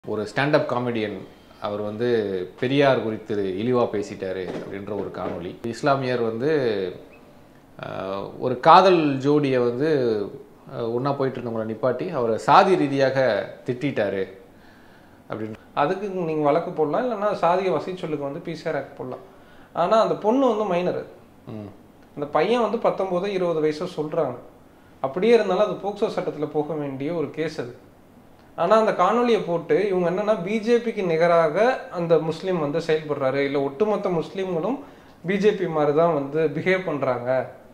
ஒரு standup comedian அவர் வந்து பெரியார் குறித்து இழிவாக பேசிட்டாரு அப்படின்ற ஒரு காணொளி இஸ்லாமியர் வந்து ஆஹ், ஒரு காதல் ஜோடியை வந்து ஒன்றா போயிட்டு இருந்தவங்களை நிப்பாட்டி அவரை சாதி ரீதியாக திட்டிட்டாரு அப்படின்னு அதுக்கு நீங்கள் வழக்கு போடலாம் இல்லைன்னா சாதிய வசதி சொல்லுக்கு வந்து பிசிஆர் ஆக்ட் போடலாம் ஆனால் அந்த பொண்ணு வந்து மைனர் ம் அந்த பையன் வந்து பத்தொம்போது இருபது வயசு சொல்கிறாங்க அப்படியே இருந்தாலும் அது போக்சோ சட்டத்தில் போக வேண்டிய ஒரு கேஸ் அது ஆனால் அந்த காணொளியை போட்டு இவங்க என்னன்னா பிஜேபிக்கு நிகராக அந்த முஸ்லீம் வந்து செயல்படுறாரு இல்லை ஒட்டுமொத்த முஸ்லீம்களும் பிஜேபி மாதிரி தான் வந்து பிஹேவ் பண்ணுறாங்க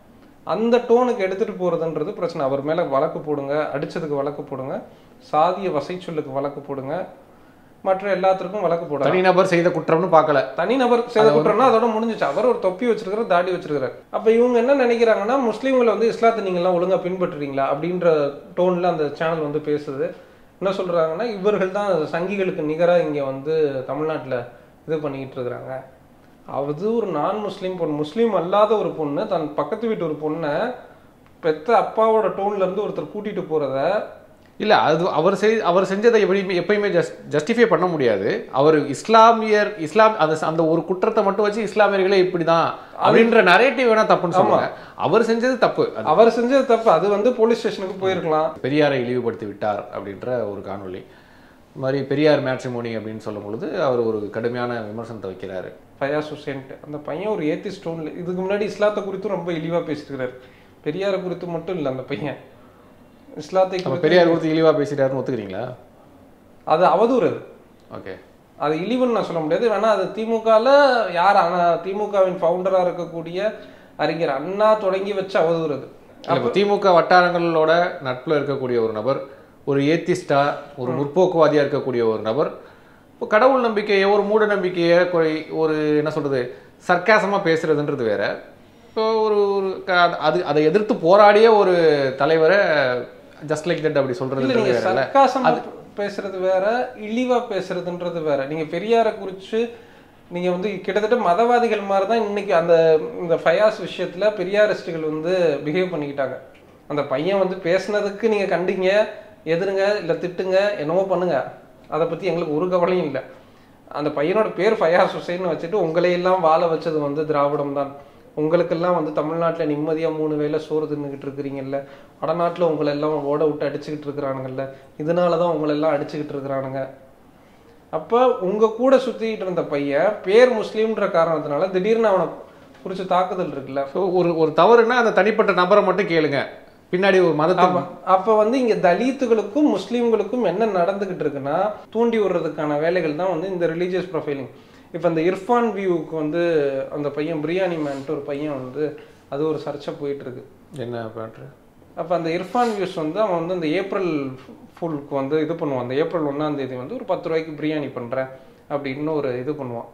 அந்த டோனுக்கு எடுத்துகிட்டு போகிறதுன்றது பிரச்சனை அவர் மேலே வழக்கு போடுங்க அடிச்சதுக்கு வழக்கு போடுங்க சாதிய வசை சொல்லுக்கு வழக்கு போடுங்க மற்ற எல்லாத்துக்கும் வழக்கு போடுங்க தனிநபர் செய்த குற்றம்னு பார்க்கல தனிநபர் செய்த குற்றம்னா அதோட முடிஞ்சிச்சு அவர் ஒரு தொப்பி வச்சிருக்காரு தாடி வச்சிருக்காரு அப்ப இவங்க என்ன நினைக்கிறாங்கன்னா முஸ்லீம்களை வந்து இஸ்லாத்தை நீங்க எல்லாம் ஒழுங்கா பின்பற்றுறீங்களா அப்படின்ற டோன்ல அந்த சேனல் வந்து பேசுது என்ன சொல்றாங்கன்னா இவர்கள் தான் சங்கிகளுக்கு நிகரா இங்க வந்து தமிழ்நாட்டுல இது பண்ணிக்கிட்டு இருக்கிறாங்க அது ஒரு நான் முஸ்லீம் பொண்ணு முஸ்லீம் அல்லாத ஒரு பொண்ணு தன் பக்கத்து வீட்டு ஒரு பொண்ணை பெத்த அப்பாவோட டோன்ல இருந்து ஒருத்தர் கூட்டிட்டு போறத இல்ல அது அவர் செய் அவர் செஞ்சதை எப்படியுமே எப்பயுமே ஜஸ்ட் ஜஸ்டிஃபை பண்ண முடியாது அவர் இஸ்லாமியர் இஸ்லாம் அந்த அந்த ஒரு குற்றத்தை மட்டும் வச்சு இஸ்லாமியர்களே இப்படிதான் அப்படின்ற நரேட்டிவ் வேணா தப்புன்னு சொல்லுவாங்க அவர் செஞ்சது தப்பு அது அவர் செஞ்சது தப்பு அது வந்து போலீஸ் ஸ்டேஷனுக்கு போயிருக்கலாம் பெரியாரை இழிவுபடுத்தி விட்டார் அப்படின்ற ஒரு காணொளி இது மாதிரி பெரியார் மேட்ரிமோனி அப்படின்னு சொல்லும் பொழுது அவர் ஒரு கடுமையான விமர்சனத்தை வைக்கிறாரு ஃபயாஸ் ஹுசேன்ட்டு அந்த பையன் ஒரு ஏத்தி ஸ்டோன்ல இதுக்கு முன்னாடி இஸ்லாத்தை குறித்தும் ரொம்ப இழிவா பேசியிருக்கிறாரு பெரியாரை குறித்து மட்டும் இல்லை அந்த பையன் இஸ்லாத்தை நம்ம குறித்து பெரியார் கொடுத்து இழிவா பேசிட்டாருன்னு ஒத்துக்கிறீங்களா அது அவதூறு அது ஓகே அது இழிவுன்னு நான் சொல்ல முடியாது வேணா அது திமுகவில் யார் ஆனா திமுகவின் ஃபவுண்டராக இருக்கக்கூடிய அறிஞர் அண்ணா தொடங்கி வச்ச அவதூறு அது இப்போ திமுக வட்டாரங்களோட நட்புல இருக்கக்கூடிய ஒரு நபர் ஒரு ஏத்திஸ்டா ஒரு முற்போக்குவாதியா இருக்கக்கூடிய ஒரு நபர் இப்போ கடவுள் நம்பிக்கையை ஒரு மூட நம்பிக்கையை குறை- ஒரு என்ன சொல்றது சர்க்காசமா பேசுறதுன்றது வேற இப்போ ஒரு ஒரு க- அது அதை எதிர்த்து போராடிய ஒரு தலைவரை ஜஸ்ட் லைக் தட் அப்படி இல்ல சொல்றதுன்றது நீங்க வேற இல்ல சர்க்காசமா பேசுறது வேற இழிவா பேசுறதுன்றது வேற நீங்க பெரியாரை குறிச்சு நீங்க வந்து கிட்டத்தட்ட மதவாதிகள் மாதிரி தான் இன்னைக்கு அந்த இந்த ஃபயாஸ் விஷயத்துல பெரியாரிஸ்டுகள் வந்து பிஹேவ் பண்ணிக்கிட்டாங்க அந்த பையன் வந்து பேசுனதுக்கு நீங்க கண்டிங்க எதிருங்க இல்ல திட்டுங்க என்னவோ பண்ணுங்க அதை பத்தி எங்களுக்கு ஒரு கவலையும் இல்லை அந்த பையனோட பேர் ஃபயாஸ் ஹுசைன் வச்சுட்டு உங்களையெல்லாம் வாழ வச்சது வந்து திராவிடம் தான் உங்களுக்கெல்லாம் வந்து தமிழ்நாட்டில் நிம்மதியாக மூணு வேளை சோறு தின்னுக்கிட்டு இருக்கிறீங்கல்ல வடநாட்டில் உங்களை எல்லாம் ஓட விட்டு அடிச்சுக்கிட்டு இருக்கிறானுங்கல்ல இதனால தான் உங்களை எல்லாம் அடிச்சுக்கிட்டு இருக்கிறானுங்க அப்போ உங்கள் கூட சுற்றிக்கிட்டு இருந்த பையன் பேர் முஸ்லீம்ன்ற காரணத்தினால திடீர்னு அவனை குறித்து தாக்குதல் இருக்குல்ல ஸோ ஒரு ஒரு தவறுனா அந்த தனிப்பட்ட நபரை மட்டும் கேளுங்க பின்னாடி ஒரு மதத்தை அப்ப அப்ப வந்து இங்க தலித்துகளுக்கும் முஸ்லீம்களுக்கும் என்ன நடந்துகிட்டு இருக்குன்னா தூண்டி விடுறதுக்கான வேலைகள் தான் வந்து இந்த ரிலீஜியஸ் ப்ரொஃபைலிங் இப்போ இந்த இர்ஃபான் வியூவுக்கு வந்து அந்த பையன் பிரியாணி மேன்ட்டு ஒரு பையன் வந்து அது ஒரு சர்ச்சை போயிட்டு இருக்கு என்ன பண்ற அப்போ அந்த இர்ஃபான் வியூஸ் வந்து அவன் வந்து அந்த ஏப்ரல் ஃபுல்க்கு வந்து இது பண்ணுவான் அந்த ஏப்ரல் ஒன்றாம் தேதி வந்து ஒரு பத்து ரூபாய்க்கு பிரியாணி பண்ணுறேன் அப்படின்னு ஒரு இது பண்ணுவான்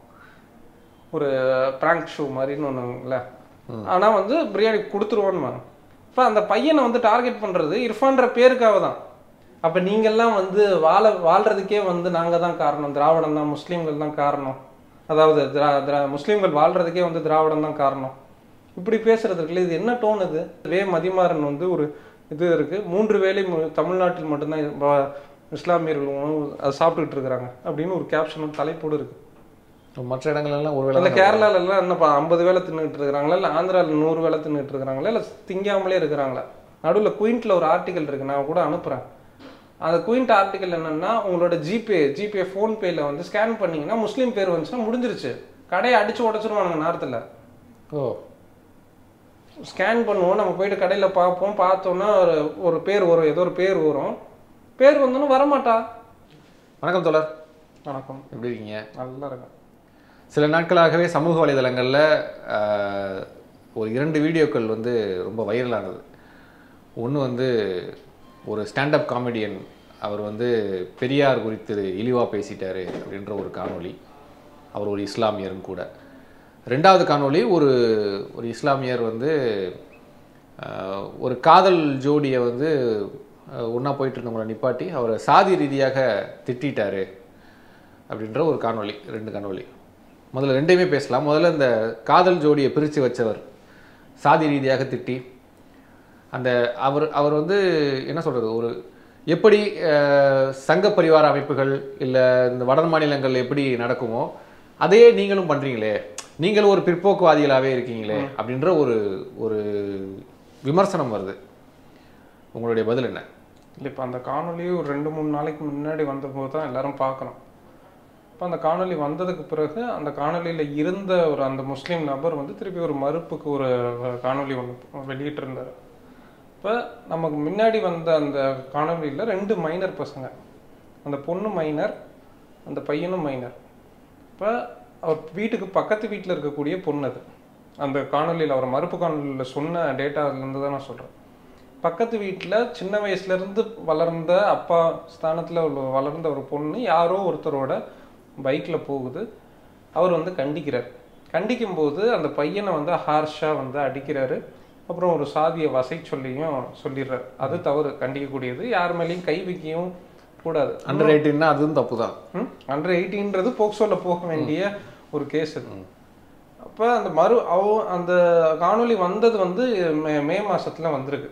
ஒரு ப்ராங்க் ஷோ மாதிரின்னு ஒன்றுங்கள ஆனால் வந்து பிரியாணி கொடுத்துருவான்னு இப்போ அந்த பையனை வந்து டார்கெட் பண்ணுறது இர்ஃபான்ற பேருக்காக தான் அப்போ நீங்கள்லாம் வந்து வாழ வாழ்றதுக்கே வந்து நாங்கள் தான் காரணம் திராவிடம் தான் முஸ்லீம்கள் தான் காரணம் அதாவது திரா திரா முஸ்லீம்கள் வாழ்றதுக்கே வந்து திராவிடம் தான் காரணம் இப்படி பேசுறது இருக்குல்ல இது என்ன டோன் இது வே மதிமாறன் வந்து ஒரு இது இருக்கு மூன்று வேளை மு- தமிழ்நாட்டில் மட்டும்தான் இது வ- இஸ்லாமியர்கள் உணவு அது சாப்பிட்டுக்கிட்டு இருக்கிறாங்க அப்படின்னு ஒரு கேப்ஷனும் தலைப்போடு இருக்கு மற்ற இடங்கள் எல்லாம் ஒரு இல்ல வேளை கேரளால எல்லாம் என்னப்பா ஐம்பது வேலை தின்னுட்டு இருக்கிறாங்களா இல்ல ஆந்திரால நூறு வேலை தின்னுட்டு இருக்கிறாங்களா இல்ல திங்காமலே இருக்கிறாங்களா நடுவுல குயின்ட்ல ஒரு ஆர்டிகல் இருக்கு நான் கூட அனுப்புறேன் அந்த குயின்ட் ஆர்டிகல் என்னன்னா உங்களோட ஜிபே ஜிபே ஃபோன் பேல வந்து ஸ்கேன் பண்ணீங்கன்னா முஸ்லீம் பேர் வந்துச்சுன்னா முடிஞ்சிருச்சு கடையை அடிச்சு உடச்சிருவானுங்க நேரத்துல ஓ ஸ்கேன் பண்ணுவோம் நம்ம போயிட்டு கடையில் பார்ப்போம் பார்த்தோன்னா ஒரு ஒரு பேர் வரும் ஏதோ ஒரு பேர் வரும் பேர் வந்தோன்னா வரமாட்டா வணக்கம் தோழர் வணக்கம் எப்படி இருக்கீங்க நல்லா இருக்கும் சில நாட்களாகவே சமூக வலைதளங்களில் ஒரு இரண்டு வீடியோக்கள் வந்து ரொம்ப வைரலானது ஒன்று வந்து ஒரு ஸ்டாண்டப் காமெடியன் அவர் வந்து பெரியார் குறித்து இழிவாக பேசிட்டாரு அப்படின்ற ஒரு காணொளி அவர் ஒரு இஸ்லாமியரும் கூட ரெண்டாவது காணொளி ஒரு ஒரு இஸ்லாமியர் வந்து ஆஹ், ஒரு காதல் ஜோடியை வந்து ஒன்றா போயிட்டு இருந்தவங்களை நிப்பாட்டி அவரை சாதி ரீதியாக திட்டிட்டாரு அப்படின்ற ஒரு காணொளி ரெண்டு காணொளி முதல்ல ரெண்டையுமே பேசலாம் முதல்ல இந்த காதல் ஜோடியை பிரித்து வச்சவர் சாதி ரீதியாக திட்டி அந்த அவர் அவர் வந்து என்ன சொல்கிறது ஒரு எப்படி அஹ், சங்க பரிவார அமைப்புகள் இல்லை இந்த வட மாநிலங்கள் எப்படி நடக்குமோ அதையே நீங்களும் பண்றீங்களே நீங்களும் ஒரு பிற்போக்குவாதிகளாகவே இருக்கீங்களே அப்படின்ற ஒரு ஒரு விமர்சனம் வருது உங்களுடைய பதில் என்ன இல்லை இப்போ அந்த காணொளி ஒரு ரெண்டு மூணு நாளைக்கு முன்னாடி வந்தபோது தான் எல்லாரும் பார்க்கணும் இப்போ அந்த காணொளி வந்ததுக்கு பிறகு அந்த காணொளியில் இருந்த ஒரு அந்த முஸ்லீம் நபர் வந்து திருப்பி ஒரு மறுப்புக்கு ஒரு காணொளி ஒன்று வெளியிட்டிருந்தார் இப்போ நமக்கு முன்னாடி வந்த அந்த காணொளியில் ரெண்டு மைனர் பசங்க அந்த பொண்ணு மைனர் அந்த பையனும் மைனர் இப்போ அவர் வீட்டுக்கு பக்கத்து வீட்டில் இருக்கக்கூடிய பொண்ணு அது அந்த காணொளியில் அவர் மறுப்பு காணொளியில் சொன்ன டேட்டாலேருந்து தான் நான் சொல்கிறேன் பக்கத்து வீட்டில் சின்ன வயசுலேருந்து வளர்ந்த அப்பா ஸ்தானத்தில் உள்ள வளர்ந்த ஒரு பொண்ணு யாரோ ஒருத்தரோட பைக்கில் போகுது அவர் வந்து கண்டிக்கிறார் கண்டிக்கும் போது அந்த பையனை வந்து ஹார்ஷாக வந்து அடிக்கிறாரு அப்புறம் ஒரு சாதிய வசை சொல்லியும் சொல்லிடுறாரு அது தவறு கண்டிக்கக்கூடியது யார் மேலேயும் கை வைக்கவும் கூடாது அண்டர் எயிட்டின்னா அதுவும் தப்பு தான் அண்டர் எயிட்டின்றது போக்சோல போக வேண்டிய ஒரு கேஸ் அது அப்போ அந்த மறு அவ அந்த காணொளி வந்தது வந்து மே மே மாசத்துல வந்திருக்கு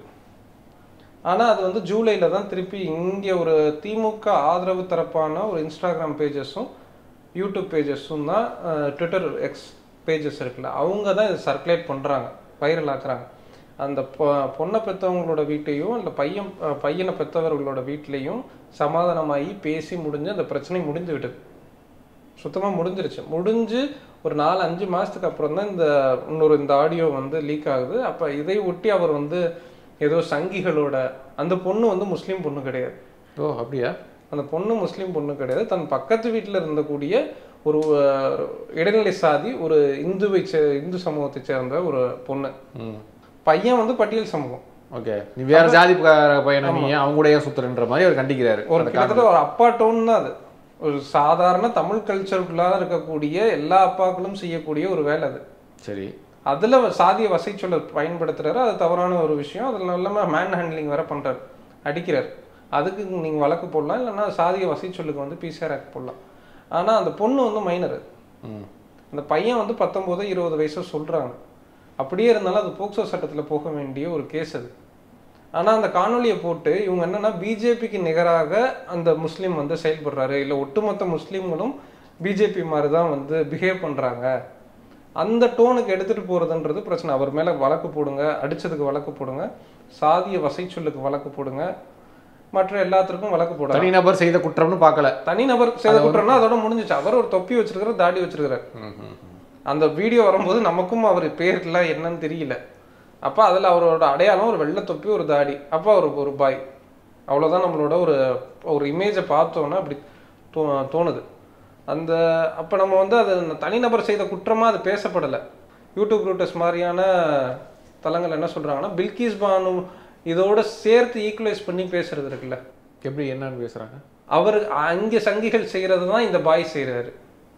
ஆனா அது வந்து ஜூலைல தான் திருப்பி இங்க ஒரு திமுக ஆதரவு தரப்பான ஒரு இன்ஸ்டாகிராம் பேஜஸும் யூடியூப் பேஜஸும் தான் ட்விட்டர் எக்ஸ் பேஜஸ் இருக்குல்ல அவங்க தான் இதை சர்க்குலேட் பண்றாங்க வைரல் ஆக்குறாங்க அந்த பொ- பொண்ணை பெற்றவங்களோட வீட்டையும் இல்லை பையன் அஹ், பையனை பெற்றவர்களோட வீட்லேயும் சமாதானமாகி பேசி முடிஞ்சு அந்த பிரச்சனை முடிந்து விட்டது சுத்தமாக முடிஞ்சிருச்சு முடிஞ்சு ஒரு நாலு அஞ்சு மாதத்துக்கு அப்புறம் தான் இந்த இன்னொரு இந்த ஆடியோ வந்து லீக் ஆகுது அப்போ இதை ஒட்டி அவர் வந்து ஏதோ சங்கிகளோட அந்த பொண்ணு வந்து முஸ்லீம் பொண்ணு கிடையாது ஓ அப்படியா அந்த பொண்ணு முஸ்லீம் பொண்ணு கிடையாது தன் பக்கத்து வீட்டில் இருந்தக்கூடிய ஒரு அஹ், இடைநிலை சாதி ஒரு இந்துவை சே இந்து சமூகத்தை சேர்ந்த ஒரு பொண்ணு ம் பையன் வந்து பட்டியல் சமூகம் ஓகே நீ வேற ஜாதி பையனை நீ ஏன் அவங்க கூட ஏன் சுத்துறன்ற மாதிரி அவர் கண்டிக்கிறாரு ஒரு அந்த கிட்டத்தட்ட ஒரு அப்பா டோன் தான் அது ஒரு சாதாரண தமிழ் கல்ச்சருக்குள்ளாக இருக்கக்கூடிய எல்லா அப்பாக்களும் செய்யக்கூடிய ஒரு வேலை அது சரி அதுல சாதிய வசை சொல்ல பயன்படுத்துறாரு அது தவறான ஒரு விஷயம் அதுல இல்லாம மேன் ஹேண்ட்லிங் வேற பண்றாரு அடிக்கிறார் அதுக்கு நீங்க வழக்கு போடலாம் இல்லைன்னா சாதிய வசை சொல்லுக்கு வந்து பிசிஆர் ஆக்ட் போடலாம் ஆனா அந்த பொண்ணு வந்து மைனர் ம் அந்த பையன் வந்து பத்தொன்பது இருபது வயசு சொல்றாங்க அப்படியே இருந்தாலும் அது போக்சோ சட்டத்துல போக வேண்டிய ஒரு கேஸ் அது ஆனா அந்த காணொளியை போட்டு இவங்க என்னன்னா பிஜேபிக்கு நிகராக அந்த முஸ்லீம் வந்து செயல்படுறாரு இல்ல ஒட்டுமொத்த முஸ்லீம்களும் பிஜேபி மாதிரி தான் வந்து பிஹேவ் பண்றாங்க அந்த டோனுக்கு எடுத்துட்டு போறதுன்றது பிரச்சனை அவர் மேல வழக்கு போடுங்க அடிச்சதுக்கு வழக்கு போடுங்க சாதிய வசை சொல்லுக்கு வழக்கு போடுங்க மற்ற எல்லாத்திற்கும் வழக்கு போடுங்க தனிநபர் செய்த குற்றம்னு பார்க்கல தனிநபர் செய்த குற்றம்னா அதோட முடிஞ்சிச்சு அவர் ஒரு தொப்பி வச்சிருக்கிற தாடி வச்சிருக்கிறார் அந்த வீடியோ வரும்போது நமக்கும் அவர் பேர்லாம் என்னன்னு தெரியல அப்ப அதுல அவரோட அடையாளம் ஒரு வெள்ளை தொப்பி ஒரு தாடி அப்ப அவர் ஒரு பாய் அவ்வளவுதான் நம்மளோட ஒரு ஒரு இமேஜை பார்த்தோன்னா அப்படி தோ தோணுது அந்த அப்ப நம்ம வந்து அது தனிநபர் செய்த குற்றமா அது பேசப்படலை யூடியூப் ரூட்டர்ஸ் மாதிரியான தளங்கள் என்ன சொல்றாங்கன்னா பில்கிஸ் பானு இதோட சேர்த்து ஈக்குவலைஸ் பண்ணி பேசுறது இருக்குல்ல எப்படி என்னன்னு பேசுறாங்க அவர் அங்கே சங்கிகள் செய்யறது தான் இந்த பாய் செய்யறாரு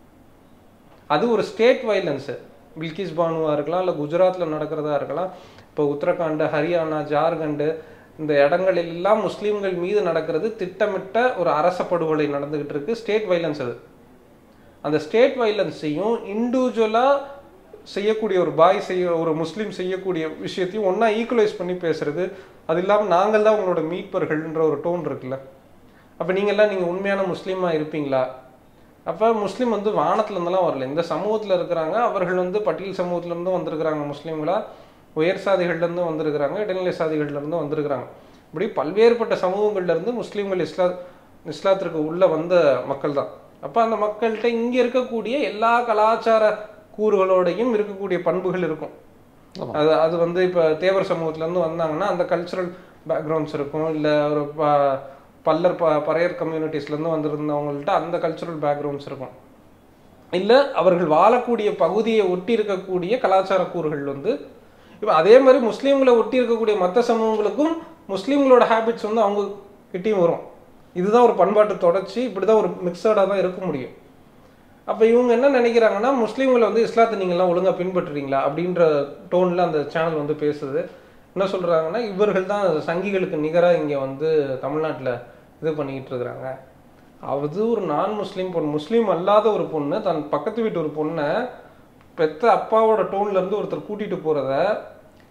அது ஒரு ஸ்டேட் வைலன்ஸு பில்கிஸ் பானுவா இருக்கலாம் இல்லை குஜராத்ல நடக்கிறதா இருக்கலாம் இப்போ உத்தரகாண்ட் ஹரியானா ஜார்க்கண்டு இந்த இடங்களில் எல்லாம் முஸ்லீம்கள் மீது நடக்கிறது திட்டமிட்ட ஒரு அரச படுகொலை நடந்துகிட்டு இருக்கு ஸ்டேட் வைலன்ஸ் அது அந்த ஸ்டேட் வைலன்ஸையும் இண்டிவிஜுவலா செய்யக்கூடிய ஒரு பாய் செய்ய ஒரு முஸ்லீம் செய்யக்கூடிய விஷயத்தையும் ஒண்ணா ஈக்குவலைஸ் பண்ணி பேசுறது அது இல்லாமல் நாங்கள் தான் உங்களோட மீட்பர்கள்ன்ற ஒரு டோன் இருக்குல்ல அப்போ நீங்கள்லாம் நீங்கள் உண்மையான முஸ்லீமா இருப்பீங்களா அப்போ முஸ்லீம் வந்து வானத்துல இருந்தெல்லாம் வரல இந்த சமூகத்தில் இருக்கிறாங்க அவர்கள் வந்து பட்டியல் சமூகத்துல இருந்தும் வந்திருக்கிறாங்க முஸ்லீம்களா உயர் சாதிகள்ல இருந்தும் வந்திருக்கிறாங்க இடைநிலை சாதிகள்ல இருந்தும் வந்திருக்கிறாங்க இப்படி பல்வேறுபட்ட சமூகங்கள்ல இருந்து முஸ்லீம்கள் இஸ்லா இஸ்லாத்திற்கு உள்ள வந்த மக்கள் தான் அப்போ அந்த மக்கள்கிட்ட இங்கே இருக்கக்கூடிய எல்லா கலாச்சார கூறுகளோடையும் இருக்கக்கூடிய பண்புகள் இருக்கும் ஆமா. அது அது வந்து இப்போ தேவர் சமூகத்துல இருந்து வந்தாங்கன்னா அந்த கல்ச்சுரல் பேக்ரவுண்ட்ஸ் இருக்கும் இல்லை ஒரு ப- பல்லர் ப பறையர் கம்யூனிட்டிஸ்ல இருந்து வந்திருந்தவங்கள்ட்ட அந்த கல்ச்சுரல் பேக்ரவுண்ட்ஸ் இருக்கும் இல்ல அவர்கள் வாழக்கூடிய பகுதியை ஒட்டி இருக்கக்கூடிய கலாச்சார கூறுகள் வந்து இப்போ அதே மாதிரி முஸ்லீம்களை ஒட்டி இருக்கக்கூடிய மற்ற சமூகங்களுக்கும் முஸ்லீம்களோட ஹேபிட்ஸ் வந்து அவங்க கிட்டயும் வரும் இதுதான் ஒரு பண்பாட்டு தொடர்ச்சி இப்படிதான் ஒரு மிக்சடாக தான் இருக்க முடியும் அப்ப இவங்க என்ன நினைக்கிறாங்கன்னா முஸ்லீம்களை வந்து இஸ்லாத்தை நீங்கள்லாம் ஒழுங்கா பின்பற்றுறீங்களா அப்படின்ற டோன்ல அந்த சேனல் வந்து பேசுது என்ன சொல்றாங்கன்னா இவர்கள் தான் சங்கிகளுக்கு நிகரா இங்க வந்து தமிழ்நாட்டுல இது பண்ணிக்கிட்டு இருக்கிறாங்க அது ஒரு நான் முஸ்லீம் பொண்ணு முஸ்லீம் அல்லாத ஒரு பொண்ணு தன் பக்கத்து வீட்டு ஒரு பொண்ணை பெத்த அப்பாவோட டோன்ல இருந்து ஒருத்தர் கூட்டிட்டு போறத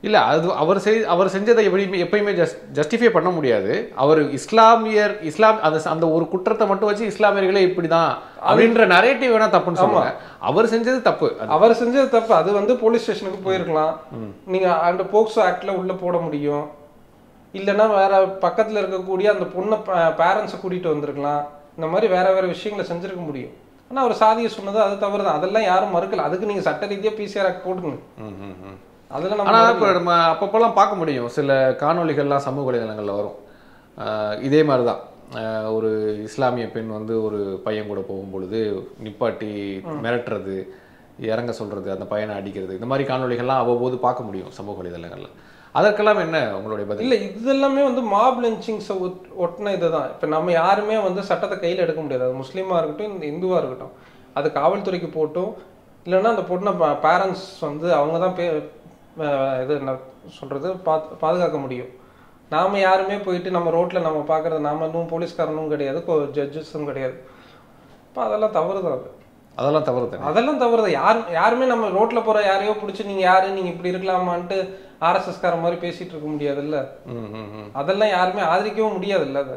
இல்ல அது அவர் செய் அவர் செஞ்சதை எப்படியுமே எப்பயுமே ஜஸ்ட் ஜஸ்டிஃபை பண்ண முடியாது அவர் இஸ்லாமியர் இஸ்லாம் அந்த அந்த ஒரு குற்றத்தை மட்டும் வச்சு இஸ்லாமியர்களே இப்படிதான் அப்படின்ற நரேட்டிவ் வேணா தப்புன்னு சொல்லுவாங்க அவர் செஞ்சது தப்பு அது- அவர் செஞ்சது தப்பு அது வந்து போலீஸ் ஸ்டேஷனுக்கு போயிருக்கலாம் நீங்க அந்த போக்சோ ஆக்ட்ல உள்ள போட முடியும் இல்லைன்னா வேற பக்கத்துல இருக்கக்கூடிய அந்த பொண்ணை பேரண்ட்ஸை கூட்டிட்டு வந்திருக்கலாம் இந்த மாதிரி வேற வேற விஷயங்களை செஞ்சிருக்க முடியும் ஆனா அவர் சாதியை சொன்னது அது தவறு தான் அதெல்லாம் யாரும் மறுக்கல அதுக்கு நீங்க சட்ட ரீதியா பிசிஆர் ஆக்ட் போட்டுங்க ம், ம், ம். அதுல ஆனா நம்ம இப்போ நம்ம அப்பப்போலாம் பார்க்க முடியும் சில காணொளிகள்லாம் சமூக வலைதளங்கள்ல வரும் ஆஹ் இதே மாதிரி தான் ஆஹ் ஒரு இஸ்லாமிய பெண் வந்து ஒரு பையன் கூட போகும்பொழுது நிப்பாட்டி மிரட்டுறது இறங்க சொல்றது அந்த பையனை அடிக்கிறது இந்த மாதிரி காணொளிகள்லாம் அவ்வப்போது பார்க்க முடியும் சமூக வலைதளங்கள்ல அதற்கெல்லாம் என்ன உங்களுடைய பதில் இல்ல இது எல்லாமே வந்து மாப் லென்ச்சிங்ஸை ஒட்டின இதுதான் இப்ப நம்ம யாருமே வந்து சட்டத்தை கையில எடுக்க முடியாது அது முஸ்லீமா இருக்கட்டும் இந்த இந்துவா இருக்கட்டும் அது காவல்துறைக்கு போட்டும் இல்லைன்னா அந்த பொண்ணை பேரண்ட்ஸ் வந்து அவங்க தான் பே அஹ் இது என்ன சொல்றது பாத் பாதுகாக்க முடியும் நாம யாருமே போயிட்டு நம்ம ரோட்ல நம்ம பார்க்கறது நாம இன்னும் போலீஸ்காரனும் கிடையாது ஜட்ஜஸும் கிடையாது அப்ப அதெல்லாம் தவறு தான் அது அதெல்லாம் தவறு தானே அதெல்லாம் தவறு தான் யார் யாருமே நம்ம ரோட்ல போற யாரையோ பிடிச்சி நீங்க யாரு நீங்க இப்படி இருக்கலாமான்ட்டு ஆர்எஸ்எஸ் கார மாதிரி பேசிட்டு இருக்க முடியாதுல்ல ம் ம் ம் அதெல்லாம் யாருமே ஆதரிக்கவும் முடியாதுல்ல அதை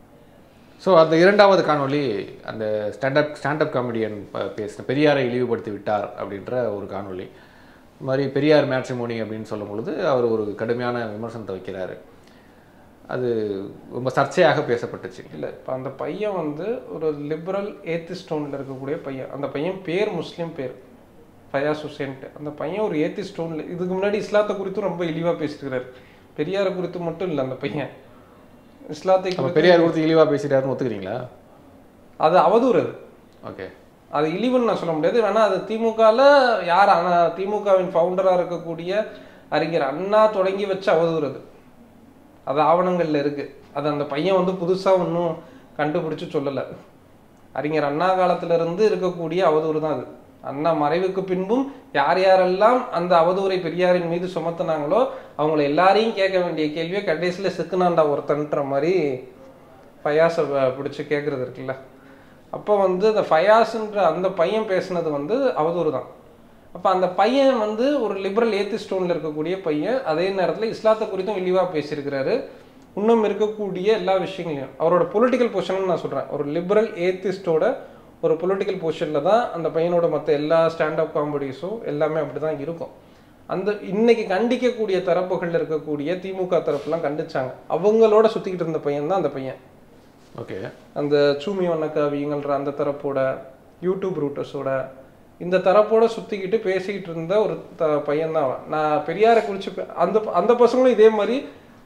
ஸோ அந்த இரண்டாவது காணொளி அந்த ஸ்டாண்டப் ஸ்டாண்டப் காமெடியன் பேசின பெரியாரை இழிவுபடுத்தி விட்டார் அப்படின்ற ஒரு காணொளி இந்த மாதிரி பெரியார் மேட்ரிமோனி அப்படின்னு சொல்லும் பொழுது அவர் ஒரு கடுமையான விமர்சனத்தை வைக்கிறாரு அது ரொம்ப சர்ச்சையாக பேசப்பட்டுச்சு இல்ல இப்ப அந்த பையன் வந்து ஒரு லிபரல் ஏத்திஸ்டோன்ல இருக்கக்கூடிய பையன் அந்த பையன் பேர் முஸ்லீம் பேர் ஃபயாஸ் ஹுசேன்ட்டு அந்த பையன் ஒரு ஏத்திஸ்டோன்ல இதுக்கு முன்னாடி இஸ்லாத்தை குறித்தும் ரொம்ப இழிவா பேசியிருக்கிறாரு பெரியாரை குறித்து மட்டும் இல்லை அந்த பையன் இஸ்லாத்தை நம்ம குறித்து பெரியார் கொடுத்து இழிவாக பேசிட்டாருன்னு ஒத்துக்கிறீங்களா அது அவதூறு அது ஓகே அது இழிவுன்னு நான் சொல்ல முடியாது வேணா அது திமுகவில் யார் ஆனா திமுகவின் ஃபவுண்டராக இருக்கக்கூடிய அறிஞர் அண்ணா தொடங்கி வச்ச அவதூறு அது அது ஆவணங்கள்ல இருக்கு அது அந்த பையன் வந்து புதுசா ஒன்றும் கண்டுபிடிச்சு சொல்லலை அறிஞர் அண்ணா காலத்துல இருந்து இருக்கக்கூடிய அவதூறு தான் அது அண்ணா மறைவுக்கு பின்பும் யார் யாரெல்லாம் அந்த அவதூறை பெரியாரின் மீது சுமத்துனாங்களோ அவங்கள எல்லாரையும் கேட்க வேண்டிய கேள்வியை கடைசியில சிக்குனாண்டா ஒருத்தன்ற மாதிரி ஃபயாஸை பிடிச்சி கேட்கறது இருக்குல்ல அப்போ வந்து அந்த ஃபயாஸ்ன்ற அந்த பையன் பேசுனது வந்து அவதூறு தான் அப்போ அந்த பையன் வந்து ஒரு லிபரல் ஏத்திஸ்டோனில் இருக்கக்கூடிய பையன் அதே நேரத்தில் இஸ்லாத்தை குறித்தும் இழிவாக பேசியிருக்கிறாரு இன்னும் இருக்கக்கூடிய எல்லா விஷயங்களையும் அவரோட பொலிட்டிக்கல் பொசிஷன் நான் சொல்கிறேன் ஒரு லிபரல் ஏத்திஸ்டோட ஒரு பொலிட்டிக்கல் பொசிஷனில் தான் அந்த பையனோட மற்ற எல்லா ஸ்டாண்டப் காமெடிஸும் எல்லாமே அப்படி தான் இருக்கும் அந்த இன்னைக்கு கண்டிக்கக்கூடிய தரப்புகளில் இருக்கக்கூடிய திமுக தரப்புலாம் கண்டிச்சாங்க அவங்களோட சுற்றிக்கிட்டு இருந்த பையன் தான் அந்த பையன் ஓகே அந்த சூமி வண்ணக்காவிங்கள்ன்ற அந்த தரப்போட யூடியூப் ரூட்டர்ஸோட இந்த தரப்போட சுத்திக்கிட்டு பேசிக்கிட்டு இருந்த ஒரு த பையன் தான் அவன் நான் பெரியாரை குறித்து பே- அந்த அந்த பசங்களும் இதே மாதிரி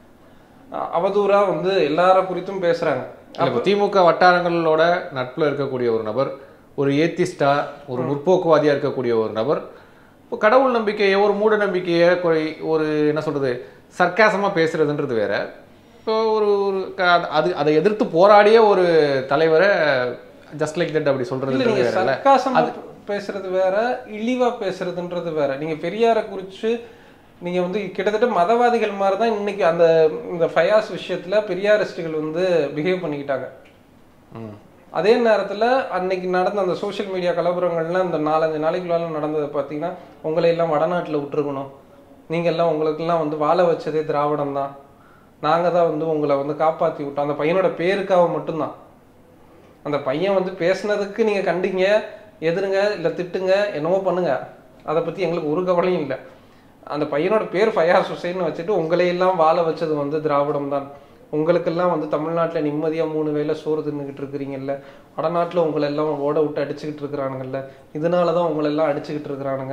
அ- அவதூறா வந்து எல்லார குறித்தும் பேசுறாங்க இப்போ திமுக வட்டாரங்களோட நட்புல இருக்கக்கூடிய ஒரு நபர் ஒரு ஏத்திஸ்டா ஒரு முற்போக்குவாதியா இருக்கக்கூடிய ஒரு நபர் இப்போ கடவுள் நம்பிக்கையை ஒரு மூட நம்பிக்கையை கொ- ஒரு என்ன சொல்றது சர்க்காசமா பேசுறதுன்றது வேற இப்போ ஒரு ஒரு க- அது- அது அதை எதிர்த்து போராடிய ஒரு தலைவரை ஜஸ்ட் லைக் தட் அப்படி இல்ல சொல்றதுன்றது நீங்க வேற இல்ல சர்க்காசமா பேசுறது வேற இழிவா பேசுறதுன்றது வேற நீங்க பெரியாரை குறிச்சு நீங்க வந்து கிட்டத்தட்ட மதவாதிகள் மாதிரி தான் இன்னைக்கு அந்த இந்த ஃபயாஸ் விஷயத்துல பெரியாரிஸ்டுகள் வந்து பிஹேவ் பண்ணிக்கிட்டாங்க ம். அதே நேரத்துல அன்னைக்கு நடந்த அந்த சோஷியல் மீடியா கலவரங்கள்லாம் இந்த நாலஞ்சு நாளைக்குள்ளால நடந்ததை பார்த்தீங்கன்னா உங்களை எல்லாம் வடநாட்டுல விட்டுருக்கணும் நீங்க எல்லாம் உங்களுக்கெல்லாம் வந்து வாழ வச்சதே திராவிடம் தான் நாங்க தான் வந்து உங்களை வந்து காப்பாத்தி விட்டோம் அந்த பையனோட பேருக்காக மட்டும்தான் அந்த பையன் வந்து பேசுனதுக்கு நீங்க கண்டிங்க எதிருங்க இல்ல திட்டுங்க என்னவோ பண்ணுங்க அதை பத்தி எங்களுக்கு ஒரு கவலையும் இல்லை அந்த பையனோட பேர் ஃபயாஸ் ஹுசைன் வச்சுட்டு உங்களையெல்லாம் வாழ வச்சது வந்து திராவிடம் தான் உங்களுக்கெல்லாம் வந்து தமிழ்நாட்டுல நிம்மதியா மூணு வேளை சோறு தின்னுக்கிட்டு இருக்கிறீங்கல்ல வடநாட்டுல உங்களை எல்லாம் ஓட விட்டு அடிச்சுக்கிட்டு இருக்கிறானுங்கல்ல இதனாலதான் உங்களை எல்லாம் அடிச்சுக்கிட்டு இருக்கிறானுங்க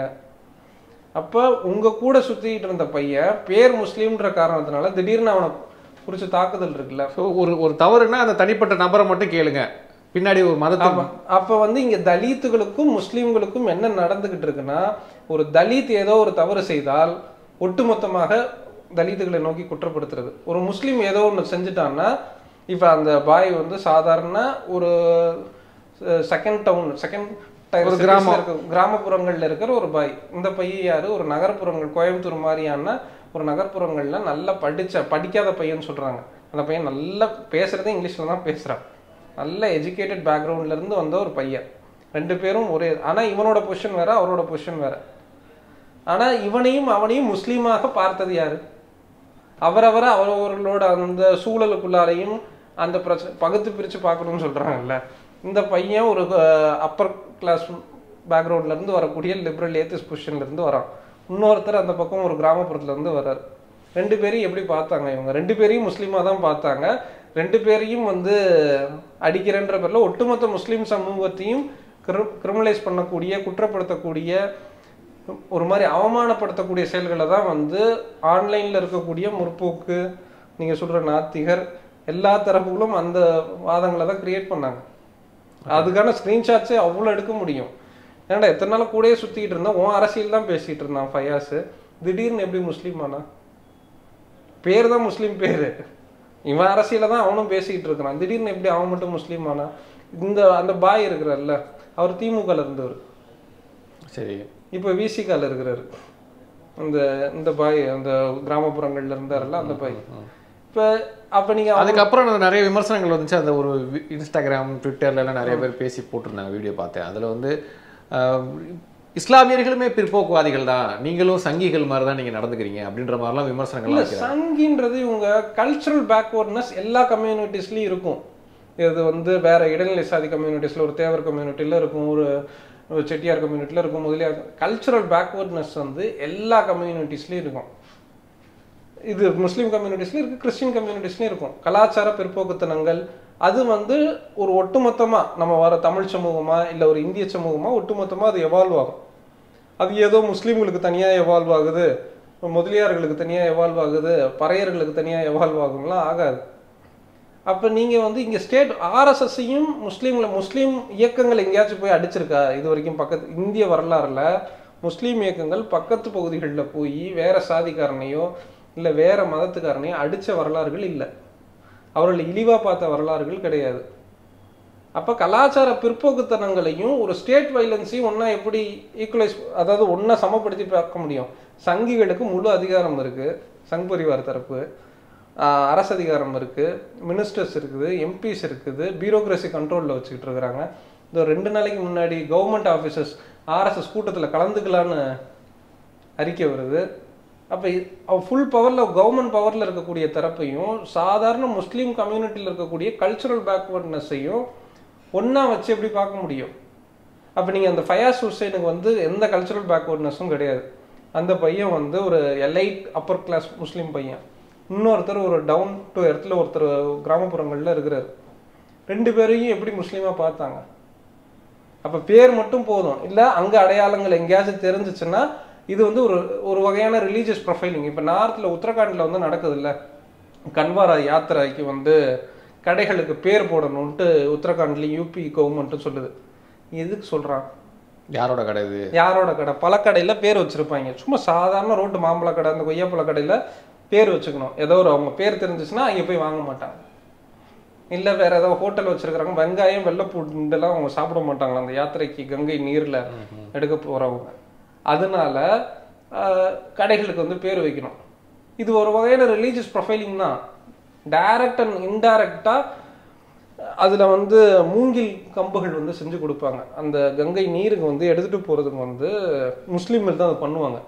அப்ப உங்க கூட சுத்திக்கிட்டு இருந்த பையன் பேர் முஸ்லீம்ன்ற காரணத்தினால திடீர்னு அவனை குறிச்சு தாக்குதல் இருக்குல்ல ஸோ ஒரு ஒரு தவறுனா அந்த தனிப்பட்ட நபரை மட்டும் கேளுங்க பின்னாடி ஒரு மதத்தை ஆமா அப்ப வந்து இங்க தலித்துகளுக்கும் முஸ்லிம்களுக்கும் என்ன நடந்துகிட்டு இருக்குன்னா ஒரு தலித் ஏதோ ஒரு தவறு செய்தால் ஒட்டுமொத்தமாக தலித்துகளை நோக்கி குற்றப்படுத்துறது ஒரு முஸ்லீம் ஏதோ ஒன்று செஞ்சுட்டான்னா இப்ப அந்த பாய் வந்து சாதாரண ஒரு செகண்ட் டவுன் செகண்ட் ஒரு கிராமம். கிராமப்புறங்கள்ல இருக்கிற ஒரு பாய் இந்த பையன் யாரு ஒரு நகர்ப்புறங்கள் கோயம்புத்தூர் மாதிரியான ஒரு நகர்ப்புறங்கள்ல நல்லா படிச்ச படிக்காத பையன் சொல்றாங்க அந்த பையன் நல்லா பேசுறதே இங்கிலீஷ்ல தான் பேசுறான் நல்ல எஜுகேட்டட் பேக்ரவுண்ட்ல இருந்து வந்த ஒரு பையன் ரெண்டு பேரும் ஒரே ஆனா இவனோட பொசிஷன் வேற அவரோட பொசிஷன் வேற ஆனா இவனையும் அவனையும் முஸ்லீமாக பார்த்தது யாரு அவரவரை அவரவர்களோட அந்த சூழலுக்குள்ளாரையும் அந்த பிரச்சனை பகுத்து பிரிச்சு பார்க்கணும்னு சொல்றாங்கல்ல இந்த பையன் ஒரு அப்பர் கிளாஸ் பேக்ரவுண்ட்ல இருந்து வரக்கூடிய லிபரல் ஏத்திஸ் பொசிஷன்ல இருந்து வரான் இன்னொருத்தர் அந்த பக்கம் ஒரு கிராமப்புறத்துல இருந்து வர்றாரு ரெண்டு பேரையும் எப்படி பார்த்தாங்க இவங்க ரெண்டு பேரையும் முஸ்லீமா தான் பார்த்தாங்க ரெண்டு பேரையும் வந்து அடிக்கிறேன்ற பேர்ல ஒட்டுமொத்த முஸ்லீம் சமூகத்தையும் கிரிமினலைஸ் பண்ணக்கூடிய குற்றப்படுத்தக்கூடிய ஒரு மாதிரி அவமானப்படுத்தக்கூடிய செயல்களை தான் வந்து ஆன்லைன்ல இருக்கக்கூடிய முற்போக்கு நீங்க சொல்ற நாத்திகர் எல்லா தரப்புகளும் அந்த வாதங்களை தான் கிரியேட் பண்ணாங்க அதுக்கான ஸ்கிரீன்ஷாட்ஸே அவ்வளோ எடுக்க முடியும் ஏன்டா எத்தனை நாள் கூடயே சுத்திக்கிட்டு இருந்தான் உன் அரசியல் தான் பேசிட்டு இருந்தான் ஃபயாஸ் திடீர்னு எப்படி முஸ்லீம் ஆனா பேர் தான் முஸ்லீம் பேரு இவன் அரசியல தான் அவனும் பேசிக்கிட்டு இருக்கிறான் திடீர்னு எப்படி அவன் மட்டும் முஸ்லீம் ஆனா இந்த அந்த பாய் இருக்கிறார்ல அவர் திமுகல இருந்தவர் சரி இப்போ விசிகால இருக்கிறாரு அந்த இந்த பாய் அந்த கிராமப்புறங்கள்ல இருந்தாருல்ல அந்த பாய் இப்போ அப்ப நீங்க அவங்க- அதுக்கப்புறம் நான் நிறைய விமர்சனங்கள் வந்துச்சு அந்த ஒரு வி- இன்ஸ்டாகிராம் ட்விட்டர்ல எல்லாம் நிறைய பேர் பேசி போட்டிருந்தாங்க வீடியோ பார்த்தேன் அதுல வந்து ஆஹ், இஸ்லாமியர்களுமே பிற்போக்குவாதிகள் தான் நீங்களும் சங்கிகள் மாதிரி தான் நீங்க நடந்துக்கிறீங்க அப்படின்ற மாதிரிலாம் விமர்சனங்கள்லாம் இல்ல வைக்கிறாங்க சங்கின்றது இவங்க கல்ச்சுரல் பேக்வர்ட்னஸ் எல்லா கம்யூனிட்டிஸ்லயும் இருக்கும் இது வந்து வேற இடைநிலை சாதி கம்யூனிட்டிஸ்ல ஒரு தேவர் கம்யூனிட்டில இருக்கும் ஒரு ஒரு செட்டியார் கம்யூனிட்டில இருக்கும் முதலியார் கல்ச்சுரல் பேக்வர்ட்னஸ் வந்து எல்லா கம்யூனிட்டிஸ்லயும் இருக்கும் இது முஸ்லீம் கம்யூனிட்டிஸ்லயும் இருக்கு கிறிஸ்டின் கம்யூனிட்டிஸ்லயும் இருக்கும் கலாச்சார பிற்போக்குத்தனங்கள் அது வந்து ஒரு ஒட்டுமொத்தமா நம்ம வர தமிழ் சமூகமா இல்ல ஒரு இந்திய சமூகமா ஒட்டுமொத்தமா அது எவால்வ் ஆகும் அது ஏதோ முஸ்லீம்களுக்கு தனியா எவால்வ் ஆகுது முதலியார்களுக்கு தனியா எவால்வ் ஆகுது பறையர்களுக்கு தனியா எவால்வ் ஆகும்லாம் ஆகாது அப்ப நீங்க வந்து இங்க ஸ்டேட் ஆர்எஸ்எஸ்ஸையும் முஸ்லீம்ல முஸ்லீம் இயக்கங்கள் எங்கேயாச்சும் போய் அடிச்சிருக்கா இது வரைக்கும் பக்கத்து இந்திய வரலாறுல முஸ்லீம் இயக்கங்கள் பக்கத்து பகுதிகளில் போய் வேற சாதிக்காரனையோ இல்ல வேற மதத்துக்காரனையோ அடிச்ச வரலாறுகள் இல்லை அவர்கள் இழிவா பார்த்த வரலாறுகள் கிடையாது அப்ப கலாச்சார பிற்போக்குத்தனங்களையும் ஒரு ஸ்டேட் வைலன்ஸையும் ஒண்ணா எப்படி ஈக்குவலைஸ் அதாவது ஒண்ணா சமப்படுத்தி பார்க்க முடியும் சங்கிகளுக்கு முழு அதிகாரம் இருக்கு சங் பரிவார் தரப்பு ஆஹ் அரசு அதிகாரம் இருக்கு மினிஸ்டர்ஸ் இருக்குது எம்பிஸ் இருக்குது பியூரோக்ரஸி கண்ட்ரோல்ல வச்சுக்கிட்டு இருக்கிறாங்க இந்த ரெண்டு நாளைக்கு முன்னாடி கவர்மெண்ட் ஆஃபீஸர்ஸ் ஆர்எஸ்எஸ் கூட்டத்துல கலந்துக்கலான்னு அறிக்கை வருது அப்போ ஃபுல் பவரில் கவர்மெண்ட் பவரில் இருக்கக்கூடிய தரப்பையும் சாதாரண முஸ்லீம் கம்யூனிட்டியில் இருக்கக்கூடிய கல்ச்சுரல் பேக்வர்ட்னஸையும் ஒண்ணா வச்சு எப்படி பார்க்க முடியும் அப்போ நீங்கள் அந்த ஃபயாஸ் ஹுசைனுக்கு வந்து எந்த கல்ச்சுரல் பேக்வர்ட்னஸும் கிடையாது அந்த பையன் வந்து ஒரு எலைட் அப்பர் கிளாஸ் முஸ்லீம் பையன் இன்னொருத்தர் ஒரு டவுன் டு இடத்துல ஒருத்தர் கிராமப்புறங்களில் இருக்கிறாரு ரெண்டு பேரையும் எப்படி முஸ்லீமாக பார்த்தாங்க அப்ப பேர் மட்டும் போதும் இல்ல அங்க அடையாளங்கள் எங்கேயாச்சும் தெரிஞ்சுச்சுன்னா இது வந்து ஒரு ஒரு வகையான ரிலீஜியஸ் ப்ரொஃபைலிங் இப்ப நார்த்ல உத்தரகாண்ட்ல வந்து நடக்குது இல்ல கன்வாரா யாத்திரைக்கு வந்து கடைகளுக்கு பேர் போடணும்ட்டு உத்தரகாண்ட்லயும் யூபி கவர்மெண்ட்டும் சொல்லுது எதுக்கு சொல்றான் யாரோட கடை இது யாரோட கடை பழக்கடையில பேர் வச்சிருப்பாங்க சும்மா சாதாரண ரோட்டு மாம்பழ கடை அந்த கொய்யாப்பழ கடையில பேர் வச்சுக்கணும் ஏதோ ஒரு அவங்க பேர் தெரிஞ்சுச்சுன்னா அங்க போய் வாங்க மாட்டாங்க இல்ல வேற ஏதோ ஹோட்டல் வச்சிருக்காங்க வெங்காயம் வெள்ளைப்பூண்டுலாம் அவங்க சாப்பிட மாட்டாங்களா அந்த யாத்திரைக்கு கங்கை நீர்ல எடுக்க போறவங்க அதனால ஆஹ், கடைகளுக்கு வந்து பேர் வைக்கணும் இது ஒரு வகையான ரிலீஜியஸ் ப்ரொஃபைலிங் தான் டைரக்ட் அண்ட் இன்டைரக்டா அதுல வந்து மூங்கில் கம்புகள் வந்து செஞ்சு கொடுப்பாங்க அந்த கங்கை நீருக்கு வந்து எடுத்துட்டு போறதுக்கு வந்து முஸ்லீம்கள் தான் அதை பண்ணுவாங்க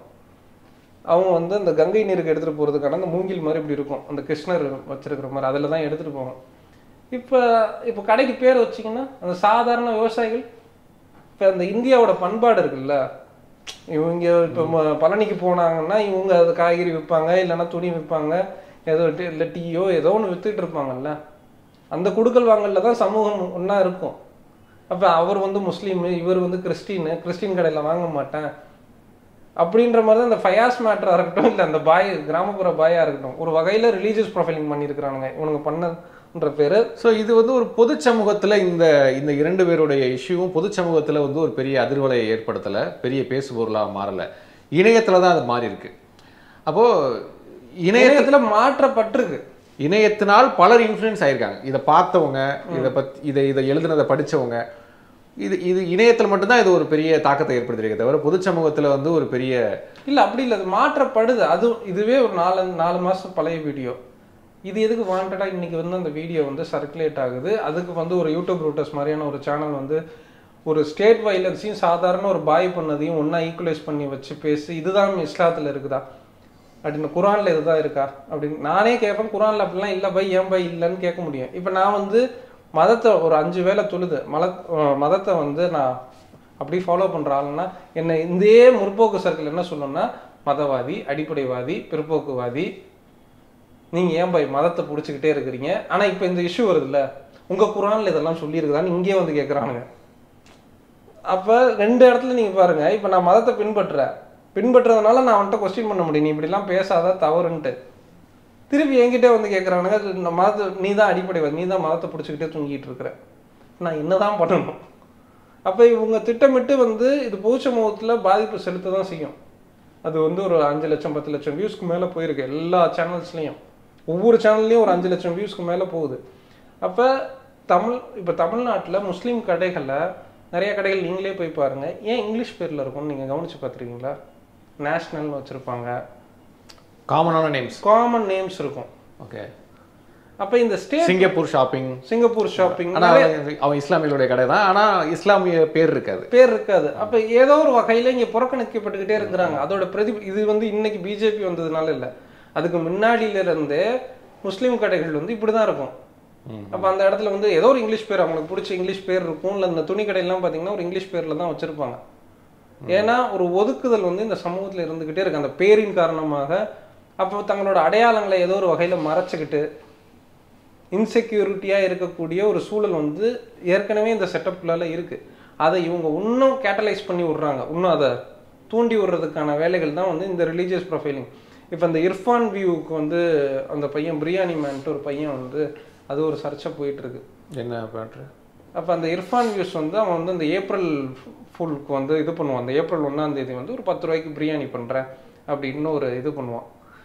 அவங்க வந்து அந்த கங்கை நீருக்கு எடுத்துட்டு போறதுக்கான அந்த மூங்கில் மாதிரி இப்படி இருக்கும் அந்த கிருஷ்ணர் வச்சிருக்கிற மாதிரி அதில் தான் எடுத்துட்டு போவாங்க இப்போ இப்போ கடைக்கு பேர் வச்சீங்கன்னா அந்த சாதாரண விவசாயிகள் இப்போ அந்த இந்தியாவோட பண்பாடு இருக்குல்ல இவங்க இப்போ ம- பழனிக்கு போனாங்கன்னா இவங்க அது காய்கறி விற்பாங்க இல்லைன்னா துணி விற்பாங்க ஏதோ டி- இல்லை டீயோ ஏதோ ஒன்று வித்துட்டு இருப்பாங்கல்ல அந்த குடுக்கல் வாங்கல்ல தான் சமூகம் ஒன்றா இருக்கும் அப்போ அவர் வந்து முஸ்லீம் இவர் வந்து கிறிஸ்டின் கிறிஸ்டின் கடையில் வாங்க மாட்டேன் அப்படின்ற மாதிரி தான் இந்த ஃபயாஸ் மேட்டராக இருக்கட்டும் இல்லை அந்த பாய் கிராமப்புற பாயா இருக்கட்டும் ஒரு வகையில் ரிலீஜியஸ் ப்ரொஃபைலிங் பண்ணியிருக்கிறானுங்க இவனுங்க பண்ணன்ற பேர் ஸோ இது வந்து ஒரு பொது சமூகத்துல இந்த இந்த இரண்டு பேருடைய இஷ்யூவும் பொது சமூகத்துல வந்து ஒரு பெரிய அதிர்வலையை ஏற்படுத்தல பெரிய பேசுபொருளா மாறல இணையத்துல தான் அது மாறி இருக்கு அப்போ இணைய இணையத்தில் மாற்றப்பட்டிருக்கு இணையத்தினால் பலர் இன்ஃப்ளூயன்ஸ் ஆயிருக்காங்க இதை பார்த்தவங்க இதை பத்தி இதை இதை எழுதுனதை படிச்சவங்க இது இது இணையத்தில் மட்டும்தான் இது ஒரு பெரிய தாக்கத்தை ஏற்படுத்திருக்கே தவிர பொது சமூகத்துல வந்து ஒரு பெரிய இல்ல அப்படி இல்ல அது மாற்றப்படுது அது இதுவே ஒரு நாலு நாலு மாசம் பழைய வீடியோ இது எதுக்கு வாண்டடா இன்னைக்கு வந்து அந்த வீடியோ வந்து சர்க்குலேட் ஆகுது அதுக்கு வந்து ஒரு யூடியூப் ரூட்டர்ஸ் மாதிரியான ஒரு சேனல் வந்து ஒரு ஸ்டேட் வைலன்ஸையும் சாதாரண ஒரு பாய் பண்ணதையும் ஒன்றா ஈக்குவலைஸ் பண்ணி வச்சு பேசி இதுதான் இஸ்லாத்தில் இருக்குதா அப்படின்னு குரானில் இதுதான் இருக்கா அப்படின்னு நானே கேட்பேன் குரானில் அப்படிலாம் இல்லை பை ஏன் பை இல்லைன்னு கேட்க முடியும் இப்போ நான் வந்து மதத்தை ஒரு அஞ்சு வேளை தொழுது மல அஹ் மதத்தை வந்து நான் அப்படி ஃபாலோ பண்ணுற ஆளுன்னா என்னை இதே முற்போக்கு சர்க்கிள் என்ன சொல்லணும்னா மதவாதி அடிப்படைவாதி பிற்போக்குவாதி நீங்கள் ஏன் பை மதத்தை பிடிச்சிக்கிட்டே இருக்கிறீங்க ஆனால் இப்போ இந்த இஷ்யூ வருதுல்ல உங்கள் குரானில் இதெல்லாம் சொல்லியிருக்குதான்னு இங்கேயே வந்து கேட்குறானுங்க அப்போ ரெண்டு இடத்துல நீங்கள் பாருங்க இப்போ நான் மதத்தை பின்பற்றுறேன் பின்பற்றுறதுனால நான் அவன்கிட்ட கொஸ்டின் பண்ண முடியும் நீ இப்படிலாம் பேசாத தவறுன்ட்டு திருப்பி என்கிட்ட வந்து கேட்குறானுங்க இந்த மதத்தை நீ தான் அடிப்படை நீ தான் மதத்தை பிடிச்சிக்கிட்டே தூங்கிட்டு இருக்கிற நான் என்னதான் பண்ணணும் அப்போ இவங்க திட்டமிட்டு வந்து இது பொது சமூகத்தில் பாதிப்பு செலுத்த தான் செய்யும் அது வந்து ஒரு அஞ்சு லட்சம் பத்து லட்சம் வியூஸ்க்கு மேலே போயிருக்கு எல்லா சேனல்ஸ்லேயும் ஒவ்வொரு சேனல்லையும் ஒரு அஞ்சு லட்சம் வியூஸ்க்கு மேலே போகுது அப்போ தமிழ் இப்போ தமிழ்நாட்டில் முஸ்லீம் கடைகளில் நிறைய கடைகள் நீங்களே போய் பாருங்க ஏன் இங்கிலீஷ் பேரில் இருக்கும்னு நீங்கள் கவனிச்சு பார்த்துருக்கீங்களா நேஷ்னல்னு வச்சுருப்பாங்க காமனான நேம்ஸ் காமன் நேம்ஸ் இருக்கும் ஓகே அப்போ இந்த state Singapore shopping Singapore shopping ஆனா அவன் அவன் இஸ்லாமியர்களுடைய கடை தான் ஆனா இஸ்லாமிய பேர் இருக்காது பேர் இருக்காது அப்ப ஏதோ ஒரு வகையில இங்க புறக்கணிக்கப்பட்டுக்கிட்டே இருக்கிறாங்க அதோட பிரதி இது வந்து இன்னைக்கு பிஜேபி வந்ததுனால இல்ல அதுக்கு முன்னாடியில இருந்தே முஸ்லீம் கடைகள் வந்து இப்படிதான் இருக்கும் அப்ப அந்த இடத்துல வந்து ஏதோ ஒரு இங்கிலீஷ் பேர் அவங்களுக்கு பிடிச்ச இங்கிலீஷ் பேர் இருக்கும் இல்ல இந்த துணி கடையெல்லாம் பாத்தீங்கன்னா ஒரு இங்கிலீஷ் பேர்ல தான் வச்சிருப்பாங்க ஏன்னா ஒரு ஒதுக்குதல் வந்து இந்த சமூகத்துல இருந்துகிட்டே இருக்கு அந்த பேரின் காரணமாக அப்போ தங்களோட அடையாளங்களை ஏதோ ஒரு வகையில மறைச்சுக்கிட்டு இன்செக்யூரிட்டியாக இருக்கக்கூடிய ஒரு சூழல் வந்து ஏற்கனவே இந்த செட்டப்குள்ளால இருக்கு அதை இவங்க இன்னும் கேட்டலைஸ் பண்ணி விடுறாங்க இன்னும் அதை தூண்டி விடுறதுக்கான வேலைகள் தான் வந்து இந்த ரிலீஜியஸ் ப்ரொஃபைலிங் இப்போ இந்த இர்ஃபான் வியூவுக்கு வந்து அந்த பையன் பிரியாணி மேன்ட்டு ஒரு பையன் வந்து அது ஒரு சர்ச்சை போயிட்டு இருக்கு என்ன பண்ற அப்போ அந்த இர்ஃபான் வியூஸ் வந்து அவன் வந்து அந்த ஏப்ரல் ஃபுல்க்கு வந்து இது பண்ணுவான் அந்த ஏப்ரல் ஒன்றாம் தேதி வந்து ஒரு பத்து ரூபாய்க்கு பிரியாணி பண்ணுறேன் அப்படின்னு ஒரு இது பண்ணுவான்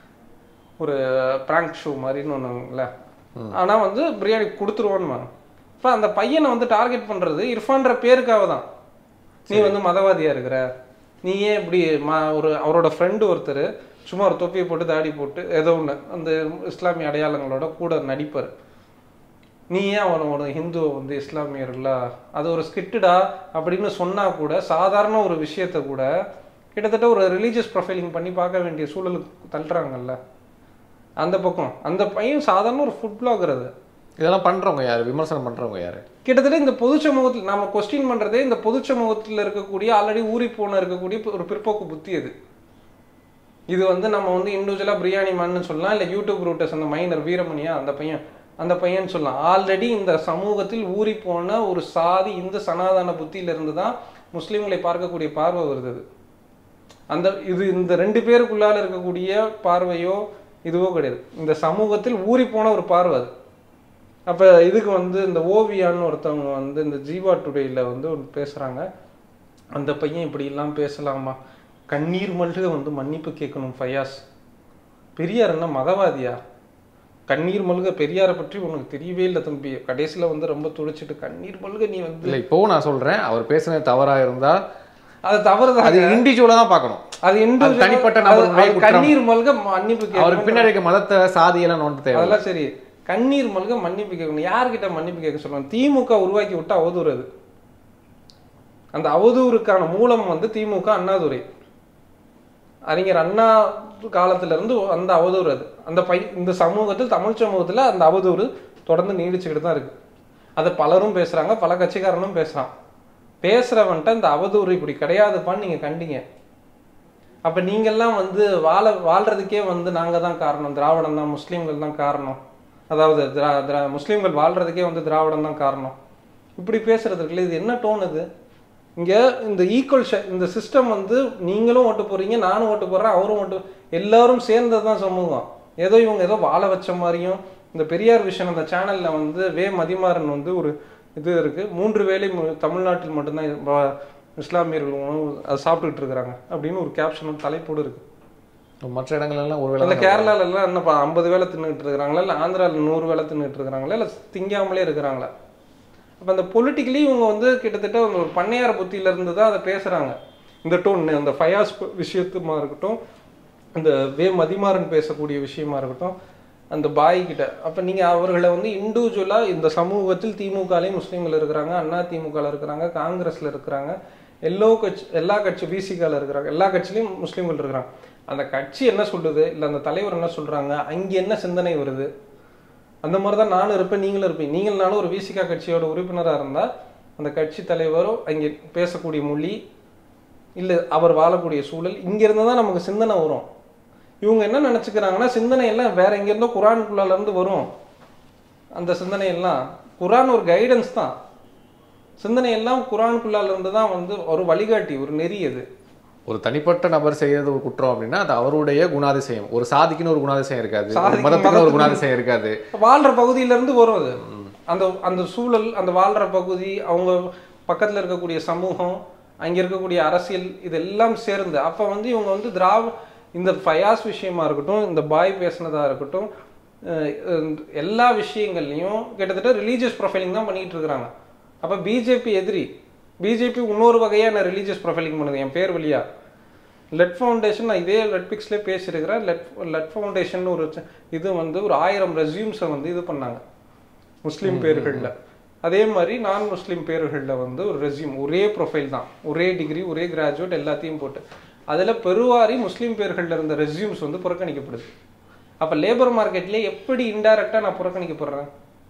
ஒரு ப்ராங்க் ஷோ மாதிரின்னு ஒன்றுங்கள ஆனால் வந்து பிரியாணி கொடுத்துருவான்னு இப்போ அந்த பையனை வந்து டார்கெட் பண்ணுறது இர்ஃபான்ற பேருக்காக தான் நீ வந்து மதவாதியாக இருக்கிற நீ ஏன் இப்படி மா ஒரு அவரோட ஃப்ரெண்டு ஒருத்தர் சும்மா ஒரு தொப்பியை போட்டு தாடி போட்டு ஏதோ ஒன்று அந்த இஸ்லாமிய அடையாளங்களோட கூட நடிப்பார் நீ ஏன் அவனை ஒரு ஹிந்துவை வந்து இஸ்லாமியர்ல அது ஒரு ஸ்கிட்டுடா அப்படின்னு சொன்னா கூட சாதாரண ஒரு விஷயத்த கூட கிட்டத்தட்ட ஒரு ரிலீஜியஸ் ப்ரொஃபைலிங் பண்ணி பார்க்க வேண்டிய சூழலுக்கு தள்ளுறாங்கல்ல அந்த பக்கம் அந்த பையன் சாதாரண ஒரு ஃபுட் பிளாகர் அது இதெல்லாம் பண்றவங்க யாரு விமர்சனம் பண்றவங்க யாரு கிட்டத்தட்ட இந்த பொது சமூகத்தில் நம்ம கொஸ்டின் பண்றதே இந்த பொது சமூகத்தில் இருக்கக்கூடிய ஆல்ரெடி ஊறி போன இருக்கக்கூடிய ஒரு பிற்போக்கு புத்தி அது இது வந்து நம்ம வந்து இண்டிவிஜுவலாக பிரியாணி மன்னு சொல்லலாம் இல்லை யூடியூப் ரூட்டர்ஸ் அந்த மைனர் வீரமணியா அந்த பையன் அந்த பையன் சொல்லலாம் ஆல்ரெடி இந்த சமூகத்தில் ஊறி போன ஒரு சாதி இந்த சனாதன புத்தியிலிருந்து தான் முஸ்லீம்களை பார்க்கக்கூடிய பார்வை வருது அது. அந்த இது இந்த ரெண்டு பேருக்குள்ளால இருக்கக்கூடிய பார்வையோ இதுவோ கிடையாது இந்த சமூகத்தில் ஊறி போன ஒரு பார்வை அது அப்போ இதுக்கு வந்து இந்த ஓவியான்னு ஒருத்தவங்க வந்து இந்த ஜீவா டுடேல வந்து ஒன்று பேசுகிறாங்க அந்த பையன் இப்படியெல்லாம் பேசலாமா கண்ணீர் மல்க வந்து மன்னிப்பு கேட்கணும் ஃபயாஸ் பெரியார் என்ன மதவாதியா கண்ணீர் மல்க பெரியாரை பற்றி உனக்கு தெரியவே இல்லை தம்பி கடைசியில் வந்து ரொம்ப துடிச்சிட்டு கண்ணீர் மல்க நீ வந்து இல்ல இப்போவும் நான் சொல்றேன் அவர் பேசுனது தவறா இருந்தா அது தவறுதான் அது இண்டிவிஜுவலா தான் பார்க்கணும் அது individual- அது தனிப்பட்ட அது- நபருடைய அது குற்றம். கண்ணீர் மல்க மன்னிப்பு அவருக்கு கேட்கணும் பின்னாடி இருக்க மதத்தை சாதியெல்லாம் நோண்ட தேவை அதெல்லாம் சரி கண்ணீர் மல்க மன்னிப்பு கேட்கணும் யார்கிட்ட மன்னிப்பு கேட்க சொல்லுவாங்க திமுக உருவாக்கி விட்ட அவதூறு அது அந்த அவதூறுக்கான மூலம் வந்து திமுக அண்ணாதுரை அறிஞர் அண்ணா காலத்துல இருந்து அந்த அவதூறு அது அந்த பை இந்த சமூகத்தில் தமிழ் சமூகத்துல அந்த அவதூறு தொடர்ந்து நீடிச்சுக்கிட்டு தான் இருக்கு அதை பலரும் பேசுறாங்க பல கட்சிக்காரனும் பேசுறான் பேசுறவன்ட்ட இந்த அவதூறு இப்படி கிடையாதுப்பான்னு நீங்க கண்டீங்க அப்ப நீங்கெல்லாம் வந்து வாழ வாழ்றதுக்கே வந்து நாங்க தான் காரணம் திராவிடம் தான் முஸ்லீம்கள் தான் காரணம் அதாவது திரா திரா முஸ்லீம்கள் வாழ்றதுக்கே வந்து திராவிடம் தான் காரணம் இப்படி பேசுறதுக்குள்ள இது என்ன டோன் இது இங்க இந்த ஈக்குவல் இந்த சிஸ்டம் வந்து நீங்களும் ஓட்டு போறீங்க நானும் ஓட்டு போடுறேன் அவரும் ஓட்டு எல்லாரும் சேர்ந்தது தான் சமூகம் ஏதோ இவங்க ஏதோ வாழ வச்ச மாதிரியும் இந்த பெரியார் விஷன் அந்த சேனல்ல வந்து வே மதிமாறன் வந்து ஒரு இது இருக்கு மூன்று வேளை மு- தமிழ்நாட்டில் மட்டும்தான் இது வ- இஸ்லாமியர்கள் உணவு அதை சாப்பிட்டுக்கிட்டு இருக்கிறாங்க அப்படின்னு ஒரு கேப்ஷனும் தலைப்போடு இருக்கு மற்ற இடங்கள்ல எல்லாம் ஒரு இல்ல வேளை கேரளால எல்லாம் என்ன ஐம்பது வேலை தின்னுட்டு இருக்கிறாங்களா இல்ல ஆந்திரால நூறு வேலை தின்னுட்டு இருக்கிறாங்களா இல்ல திங்காமலே இருக்கிறாங்களா அப்ப அந்த பொலிட்டிக்கலி இவங்க வந்து கிட்டத்தட்ட ஒரு பண்ணையார புத்தியில இருந்து தான் அதை பேசுறாங்க இந்த டோன் அந்த ஃபயாஸ் விஷயத்துமா இருக்கட்டும் இந்த வே மதிமாறன் பேசக்கூடிய விஷயமா இருக்கட்டும் அந்த பாய் கிட்ட அப்ப நீங்க அவர்களை வந்து இண்டிவிஜுவலா இந்த சமூகத்தில் திமுகலையும் முஸ்லீம்கள் இருக்கிறாங்க அண்ணா திமுகல இருக்கிறாங்க காங்கிரஸ்ல இருக்கிறாங்க எல்லோ கட்சி எல்லா கட்சி பிசிகால இருக்கிறாங்க எல்லா கட்சியிலையும் முஸ்லீம்கள் இருக்கிறாங்க அந்த கட்சி என்ன சொல்லுது இல்ல அந்த தலைவர் என்ன சொல்றாங்க அங்க என்ன சிந்தனை வருது அந்த மாதிரி தான் நானும் இருப்பேன் நீங்களும் இருப்பீங்க நீங்கள் நானும் ஒரு விசிகா கட்சியோட உறுப்பினராக இருந்தால் அந்த கட்சி தலைவரும் அங்கே பேசக்கூடிய மொழி இல்லை அவர் வாழக்கூடிய சூழல் இங்கேருந்து தான் நமக்கு சிந்தனை வரும் இவங்க என்ன நினச்சிக்கிறாங்கன்னா சிந்தனை எல்லாம் வேற எங்கேருந்தோ குரானுக்குள்ளால இருந்து வரும் அந்த சிந்தனை எல்லாம் குரான் ஒரு கைடன்ஸ் தான் சிந்தனை எல்லாம் குரானுக்குள்ளால இருந்து தான் வந்து ஒரு வழிகாட்டி ஒரு நெறி அது ஒரு தனிப்பட்ட நபர் செய்யறது ஒரு குற்றம் அப்படின்னா அது அவருடைய குணாதிசயம் ஒரு சாதிக்குன்னு ஒரு குணாதிசயம் இருக்காது ஒரு சாதிக்கு, மதத்துக்குன்னு ஒரு மதத்துக்கு- குணாதிசயம் இருக்காது வாழ்ற பகுதியில இருந்து வரும் அது அந்த அந்த சூழல் அந்த வாழ்ற பகுதி அவங்க பக்கத்துல இருக்கக்கூடிய சமூகம் அங்க இருக்கக்கூடிய அரசியல் இதெல்லாம் சேர்ந்து அப்ப வந்து இவங்க வந்து திராவ இந்த ஃபயாஸ் விஷயமா இருக்கட்டும் இந்த பாய் பேசுனதா இருக்கட்டும் அஹ் இந்த எல்லா விஷயங்கள்லையும் கிட்டத்தட்ட ரிலீஜியஸ் ப்ரொஃபைலிங் தான் பண்ணிட்டு இருக்கிறாங்க அப்ப பிஜேபி எதிரி பிஜேபி இன்னொரு வகையான ரிலீஜியஸ் ப்ரொஃபைலிங் பண்ணுது என் பேர் வழியா லெட் ஃபவுண்டேஷன் நான் இதே லெட் பிக்ஸ்லேயே பேசியிருக்கிறேன் லெட் லெட் ஃபவுண்டேஷன் ஒரு ச- இது வந்து ஒரு ஆயிரம் ரெசியூம்ஸை வந்து இது பண்ணாங்க முஸ்லீம் பேர்களில் அதே மாதிரி நான் முஸ்லீம் பேர்களில் வந்து ஒரு ரெசியூம் ஒரே ப்ரொஃபைல் தான் ஒரே டிகிரி ஒரே கிராஜுவேட் எல்லாத்தையும் போட்டு அதில் பெருவாரி முஸ்லீம் பேர்களில் இருந்த ரெசியூம்ஸ் வந்து புறக்கணிக்கப்படுது அப்போ லேபர் மார்க்கெட்லேயே எப்படி இன்டைரக்டாக நான் புறக்கணிக்கப்படுறேன்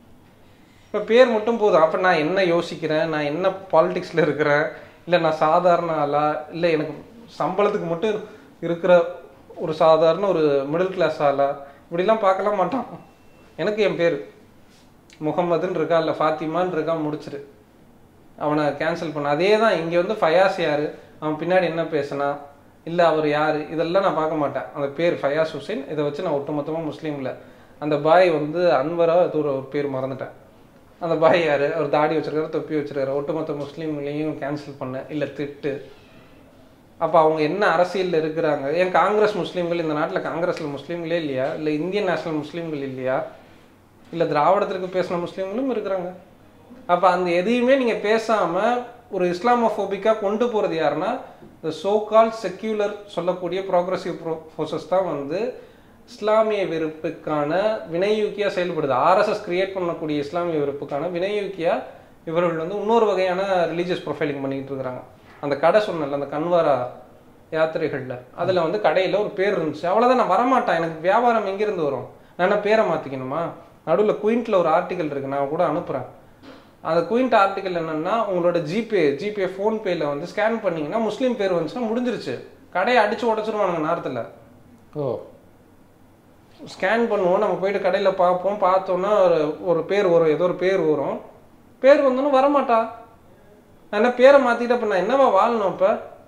இப்போ பேர் மட்டும் போதும் அப்போ நான் என்ன யோசிக்கிறேன் நான் என்ன பாலிடிக்ஸில் இருக்கிறேன் இல்லை நான் சாதாரண ஆளா இல்லை எனக்கு சம்பளத்துக்கு மட்டும் இருக்கிற ஒரு சாதாரண ஒரு மிடில் கிளாஸ் ஆளா இப்படிலாம் பார்க்கலாம் மாட்டான் எனக்கு என் பேர் முகமதுன்னு இருக்கா இல்லை ஃபாத்திமான்னு இருக்கா முடிச்சிரு அவனை கேன்சல் பண்ண அதே தான் இங்கே வந்து ஃபயாஸ் யார் அவன் பின்னாடி என்ன பேசினா இல்லை அவர் யார் இதெல்லாம் நான் பார்க்க மாட்டேன் அந்த பேர் ஃபயாஸ் ஹுசைன் இதை வச்சு நான் ஒட்டுமொத்தமாக முஸ்லீமில் அந்த பாய் வந்து அன்வரா அது ஒரு ஒரு பேர் மறந்துட்டேன் அந்த பாய் யார் அவர் தாடி வச்சிருக்காரு தொப்பி வச்சிருக்காரு ஒட்டுமொத்த முஸ்லீம்களையும் கேன்சல் பண்ண இல்லை திட்டு அப்போ அவங்க என்ன அரசியலில் இருக்கிறாங்க ஏன் காங்கிரஸ் முஸ்லீம்கள் இந்த நாட்டில் காங்கிரஸில் முஸ்லீம்களே இல்லையா இல்லை இந்தியன் நேஷனல் முஸ்லீம்கள் இல்லையா இல்லை திராவிடத்திற்கு பேசின முஸ்லீம்களும் இருக்கிறாங்க அப்போ அந்த எதையுமே நீங்கள் பேசாமல் ஒரு இஸ்லாமோஃபோபிக்காக கொண்டு போகிறது யாருன்னா இந்த சோகால் செக்யூலர் சொல்லக்கூடிய ப்ராக்ரஸிவ் ஃபோர்ஸஸ் தான் வந்து இஸ்லாமிய வெறுப்புக்கான வினையூக்கியா செயல்படுது ஆர்எஸ்எஸ் கிரியேட் பண்ணக்கூடிய இஸ்லாமிய வெறுப்புக்கான வினையூக்கியா இவர்கள் வந்து இன்னொரு வகையான ரிலீஜியஸ் ப்ரொஃபைலிங் பண்ணிட்டு இருக்கிறாங்க அந்த கடை சொன்னல அந்த கன்வாரா யாத்திரைகள்ல அதுல வந்து கடையில ஒரு பேர் இருந்துச்சு அவ்வளவுதான் நான் வரமாட்டேன் எனக்கு வியாபாரம் எங்கிருந்து வரும் நான் என்ன பேரை மாத்திக்கணுமா நடுவில் குயின்ட்ல ஒரு ஆர்டிகல் இருக்கு நான் கூட அனுப்புறேன் அந்த குயின்ட் ஆர்டிகல் என்னன்னா உங்களோட ஜிபே ஜிபே ஃபோன்பேல வந்து ஸ்கேன் பண்ணீங்கன்னா முஸ்லீம் பேர் வந்துச்சுன்னா முடிஞ்சிருச்சு கடையை அடிச்சு உடச்சிருவானுங்க நேரத்துல ஓ ஸ்கேன் பண்ணுவோம் நம்ம போயிட்டு கடையில் பார்ப்போம் பார்த்தோன்னா ஒரு ஒரு பேர் வரும் ஏதோ ஒரு பேர் வரும் பேர் வந்தோன்னு வரமாட்டா நான் என்ன பேரை மாற்றிட்டு அப்போ நான் என்னவா வாழணும் அப்போ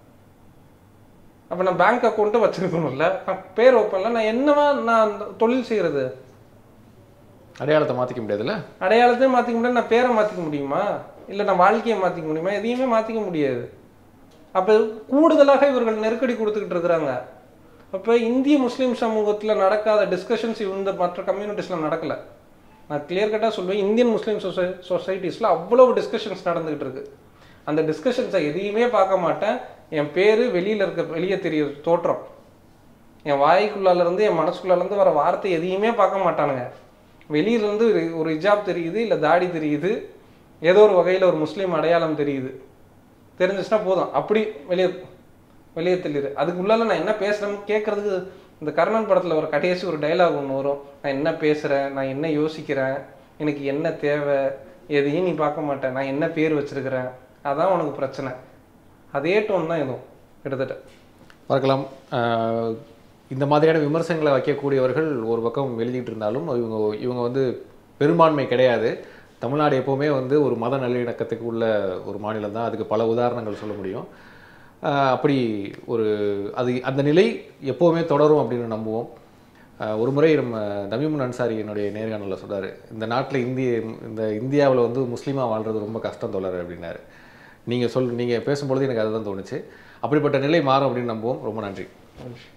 அப்போ நான் பேங்க் அக்கௌண்ட்டு வச்சிருக்கணும்ல நான் பேர் வைப்பேன்ல நான் என்னவா நான் அந்த தொழில் செய்கிறது அடையாளத்தை மாத்திக்க முடியாதுல்ல அடையாளத்தையும் மாற்றிக்க முடியாது நான் பேரை மாற்றிக்க முடியுமா இல்லை நான் வாழ்க்கையை மாற்றிக்க முடியுமா எதையுமே மாற்றிக்க முடியாது அப்போ கூடுதலாக இவர்கள் நெருக்கடி கொடுத்துக்கிட்டு இருக்கிறாங்க அப்போ இந்திய முஸ்லீம் சமூகத்தில் நடக்காத டிஸ்கஷன்ஸ் இந்த மற்ற கம்யூனிட்டிஸில் நடக்கலை நான் கிளியர் கட்டாக சொல்லுவேன் இந்தியன் முஸ்லீம் சொசை சொசைட்டிஸில் அவ்வளவு டிஸ்கஷன்ஸ் நடந்துகிட்டு இருக்கு அந்த டிஸ்கஷன்ஸை எதையுமே பார்க்க மாட்டேன் என் பேர் வெளியில் இருக்க வெளியே தெரிய தோற்றம் என் வாய்க்குள்ளால இருந்து என் மனசுக்குள்ளால இருந்து வர வார்த்தை எதையுமே பார்க்க மாட்டானுங்க வெளியில இருந்து ஒரு ஒரு ஹிஜாப் தெரியுது இல்லை தாடி தெரியுது ஏதோ ஒரு வகையில் ஒரு முஸ்லீம் அடையாளம் தெரியுது தெரிஞ்சிச்சுன்னா போதும் அப்படி வெளியே வெளியே தெளியுது அதுக்குள்ளால நான் என்ன பேசுறேன்னு கேட்கறதுக்கு இந்த கர்ணன் படத்துல ஒரு கடைசி ஒரு டைலாக் ஒன்று வரும் நான் என்ன பேசுறேன் நான் என்ன யோசிக்கிறேன் எனக்கு என்ன தேவை எதையும் நீ பார்க்க மாட்டேன் நான் என்ன பேர் வச்சிருக்கிறேன் அதான் உனக்கு பிரச்சனை அதே டோன் தான் இதுவும் கிட்டத்தட்ட பார்க்கலாம் ஆஹ் இந்த மாதிரியான விமர்சனங்களை வைக்கக்கூடியவர்கள் ஒரு பக்கம் எழுதிட்டு இருந்தாலும் இவங்க இவங்க வந்து பெரும்பான்மை கிடையாது தமிழ்நாடு எப்போவுமே வந்து ஒரு மத நல்லிணக்கத்துக்கு உள்ள ஒரு மாநிலம் தான் அதுக்கு பல உதாரணங்கள் சொல்ல முடியும் ஆஹ் அப்படி ஒரு அது அந்த நிலை எப்போவுமே தொடரும் அப்படின்னு நம்புவோம் ஆஹ் ஒரு முறை நம்ம தமிமுன் அன்சாரி என்னுடைய நேர்காணலில் சொல்றாரு இந்த நாட்டில் இந்திய இந்த இந்தியாவில் வந்து முஸ்லீமாக வாழ்றது ரொம்ப கஷ்டம் தோழர் அப்படின்னாரு நீங்கள் சொல் நீங்கள் பேசும்பொழுது எனக்கு அதுதான் தோணுச்சு அப்படிப்பட்ட நிலை மாறும் அப்படின்னு நம்புவோம் ரொம்ப நன்றி நன்றி